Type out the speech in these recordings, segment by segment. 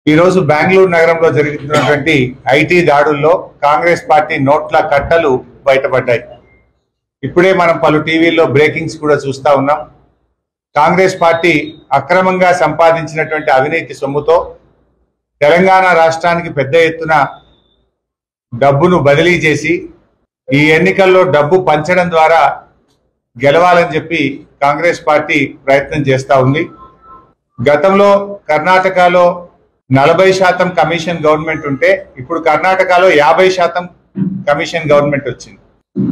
ఈ రోజు బెంగళూరు నగరంలో జరుగుతున్నటువంటి ఐటీ దాడుల్లో కాంగ్రెస్ పార్టీ నోట్ల కట్టలు బయటపడ్డాయి ఇప్పుడే మనం పలు టీవీల్లో బ్రేకింగ్స్ కూడా చూస్తా ఉన్నాం కాంగ్రెస్ పార్టీ అక్రమంగా సంపాదించినటువంటి అవినీతి సొమ్ముతో తెలంగాణ రాష్ట్రానికి పెద్ద ఎత్తున డబ్బును బదిలీ చేసి ఈ ఎన్నికల్లో డబ్బు పంచడం ద్వారా గెలవాలని చెప్పి కాంగ్రెస్ పార్టీ ప్రయత్నం చేస్తా ఉంది గతంలో కర్ణాటకలో నలభై శాతం కమిషన్ గవర్నమెంట్ ఉంటే ఇప్పుడు కర్ణాటకలో యాభై శాతం కమిషన్ గవర్నమెంట్ వచ్చింది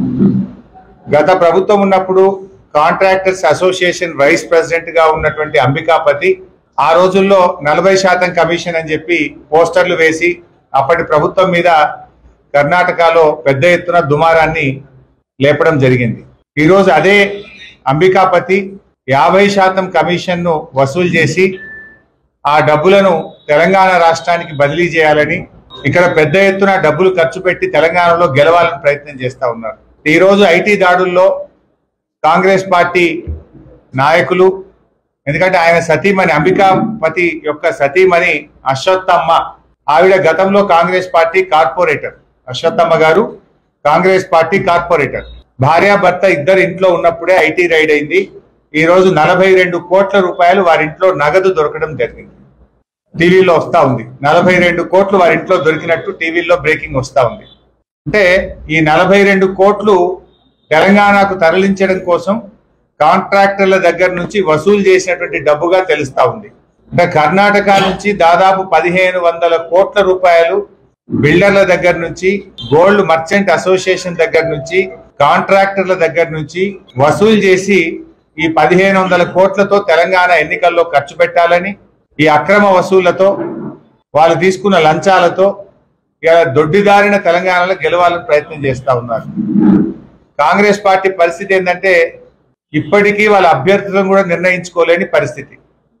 గత ప్రభుత్వం ఉన్నప్పుడు కాంట్రాక్టర్స్ అసోసియేషన్ వైస్ ప్రెసిడెంట్ గా ఉన్నటువంటి అంబికాపతి ఆ రోజుల్లో నలభై శాతం కమిషన్ అని చెప్పి పోస్టర్లు వేసి అప్పటి ప్రభుత్వం మీద కర్ణాటకలో పెద్ద ఎత్తున దుమారాన్ని లేపడం జరిగింది ఈరోజు అదే అంబికాపతి యాభై శాతం కమిషన్ను వసూలు చేసి ఆ డబ్బులను తెలంగాణ రాష్ట్రానికి బదిలీ చేయాలని ఇక్కడ పెద్ద ఎత్తున డబ్బులు ఖర్చు పెట్టి తెలంగాణలో గెలవాలని ప్రయత్నం చేస్తా ఉన్నారు ఈ రోజు ఐటీ దాడుల్లో కాంగ్రెస్ పార్టీ నాయకులు ఎందుకంటే ఆయన సతీమణి అంబికాపతి యొక్క సతీమణి అశ్వత్థమ్మ ఆవిడ గతంలో కాంగ్రెస్ పార్టీ కార్పొరేటర్ అశ్వత్థమ్మ గారు కాంగ్రెస్ పార్టీ కార్పొరేటర్ భార్యాభర్త ఇద్దరు ఇంట్లో ఉన్నప్పుడే ఐటీ రైడ్ అయింది ఈ రోజు నలభై రెండు కోట్ల రూపాయలు వారింట్లో నగదు దొరకడం జరిగింది టీవీలో వస్తా ఉంది నలభై రెండు కోట్లు వారింట్లో దొరికినట్టు టీవీలో బ్రేకింగ్ వస్తా ఉంది అంటే ఈ నలభై రెండు కోట్లు తెలంగాణకు తరలించడం కోసం కాంట్రాక్టర్ల దగ్గర నుంచి వసూలు చేసినటువంటి డబ్బుగా తెలుస్తా ఉంది అంటే కర్ణాటక నుంచి దాదాపు పదిహేను వందల కోట్ల రూపాయలు బిల్డర్ల దగ్గర నుంచి గోల్డ్ మర్చెంట్ అసోసియేషన్ దగ్గర నుంచి కాంట్రాక్టర్ల దగ్గర నుంచి వసూలు చేసి ఈ పదిహేను వందల కోట్లతో తెలంగాణ ఎన్నికల్లో ఖర్చు పెట్టాలని ఈ అక్రమ వసూళ్లతో వాళ్ళు తీసుకున్న లంచాలతో ఇలా దొడ్డిదారిన తెలంగాణలో గెలవాలని ప్రయత్నం చేస్తా ఉన్నారు కాంగ్రెస్ పార్టీ పరిస్థితి ఏంటంటే ఇప్పటికీ వాళ్ళ అభ్యర్థులను కూడా నిర్ణయించుకోలేని పరిస్థితి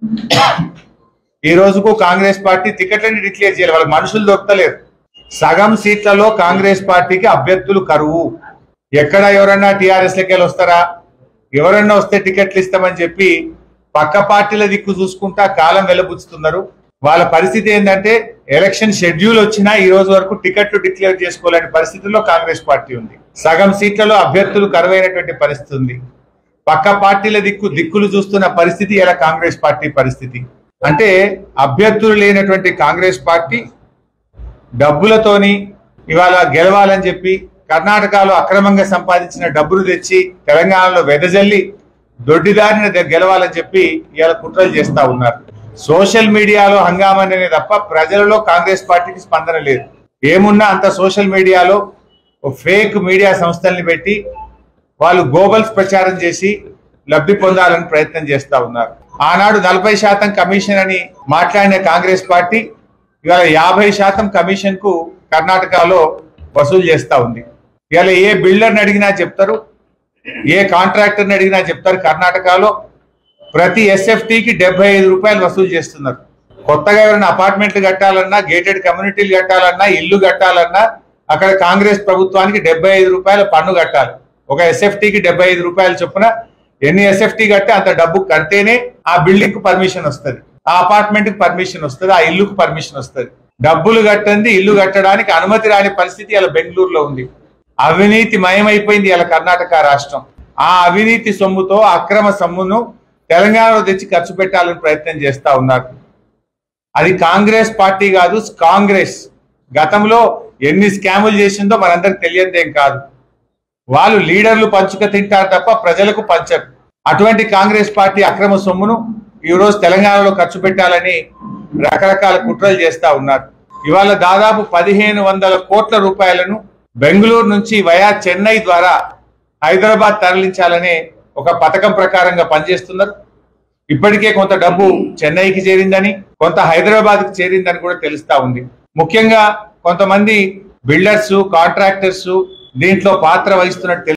ఈ రోజుకు కాంగ్రెస్ పార్టీ టికెట్లని డిక్లేర్ చేయాలి వాళ్ళకి మనుషులు దొరకలేరు సగం సీట్లలో కాంగ్రెస్ పార్టీకి అభ్యర్థులు కరువు ఎక్కడ ఎవరన్నా టిఆర్ఎస్ లెక్కలు వస్తారా ఎవరన్నా వస్తే టికెట్లు ఇస్తామని చెప్పి పక్క పార్టీల దిక్కు చూసుకుంటా కాలం వెలబుచ్చుతున్నారు వాళ్ళ పరిస్థితి ఏంటంటే ఎలక్షన్ షెడ్యూల్ వచ్చినా ఈ రోజు వరకు టికెట్లు డిక్లేర్ చేసుకోలేని పరిస్థితుల్లో కాంగ్రెస్ పార్టీ ఉంది సగం సీట్లలో అభ్యర్థులు కరువైనటువంటి పరిస్థితి ఉంది పక్క పార్టీల దిక్కు దిక్కులు చూస్తున్న పరిస్థితి ఇలా కాంగ్రెస్ పార్టీ పరిస్థితి అంటే అభ్యర్థులు లేనటువంటి కాంగ్రెస్ పార్టీ డబ్బులతోని ఇవాళ గెలవాలని చెప్పి కర్ణాటకలో అక్రమంగా సంపాదించిన డబ్బులు తెచ్చి తెలంగాణలో వెదజల్లి దొడ్డిదారిన ద- గెలవాలని చెప్పి ఇవాళ కుట్రలు చేస్తా ఉన్నారు సోషల్ మీడియాలో హంగామనే తప్ప ప్రజలలో కాంగ్రెస్ పార్టీకి స్పందన లేదు ఏమున్నా అంత సోషల్ మీడియాలో ఫేక్ మీడియా సంస్థల్ని పెట్టి వాళ్ళు గోబల్స్ ప్రచారం చేసి లబ్ధి పొందాలని ప్రయత్నం చేస్తా ఉన్నారు ఆనాడు నలభై శాతం కమిషన్ అని మాట్లాడిన కాంగ్రెస్ పార్టీ ఇవాళ యాభై శాతం కమిషన్ కు కర్ణాటకలో వసూలు చేస్తా ఉంది ఇవాళ ఏ బిల్డర్ని అడిగినా చెప్తారు ఏ కాంట్రాక్టర్ని అడిగినా చెప్తారు కర్ణాటకలో ప్రతి ఎస్ఎఫ్టీకి డెబ్బై ఐదు రూపాయలు వసూలు చేస్తున్నారు కొత్తగా ఎవరైనా అపార్ట్మెంట్లు కట్టాలన్నా గేటెడ్ కమ్యూనిటీలు కట్టాలన్నా ఇల్లు కట్టాలన్నా అక్కడ కాంగ్రెస్ ప్రభుత్వానికి డెబ్బై ఐదు రూపాయల పన్ను కట్టాలి ఒక ఎస్ఎఫ్టీకి డెబ్బై ఐదు రూపాయలు చొప్పున ఎన్ని ఎస్ఎఫ్టీ కట్టి అంత డబ్బు కడితేనే ఆ బిల్డింగ్ కు పర్మిషన్ వస్తుంది ఆ అపార్ట్మెంట్ కి పర్మిషన్ వస్తుంది ఆ ఇల్లుకు పర్మిషన్ వస్తుంది డబ్బులు కట్టండి ఇల్లు కట్టడానికి అనుమతి రాని పరిస్థితి ఇలా బెంగళూరులో ఉంది అవినీతి మయమైపోయింది ఇలా కర్ణాటక రాష్ట్రం ఆ అవినీతి సొమ్ముతో అక్రమ సొమ్మును తెలంగాణలో తెచ్చి ఖర్చు పెట్టాలని ప్రయత్నం చేస్తా ఉన్నారు అది కాంగ్రెస్ పార్టీ కాదు కాంగ్రెస్ గతంలో ఎన్ని స్కాములు చేసిందో మనందరికి తెలియదేం కాదు వాళ్ళు లీడర్లు పంచుక తింటారు తప్ప ప్రజలకు పంచరు అటువంటి కాంగ్రెస్ పార్టీ అక్రమ సొమ్మును ఈ రోజు తెలంగాణలో ఖర్చు పెట్టాలని రకరకాల కుట్రలు చేస్తా ఉన్నారు ఇవాళ దాదాపు పదిహేను వందల కోట్ల రూపాయలను బెంగళూరు నుంచి వయా చెన్నై ద్వారా హైదరాబాద్ తరలించాలనే ఒక పథకం ప్రకారంగా పనిచేస్తున్నారు ఇప్పటికే కొంత డబ్బు చెన్నైకి చేరిందని కొంత హైదరాబాద్ కి చేరిందని కూడా తెలుస్తా ఉంది ముఖ్యంగా కొంతమంది బిల్డర్స్ కాంట్రాక్టర్స్ దీంట్లో పాత్ర వహిస్తున్నట్టు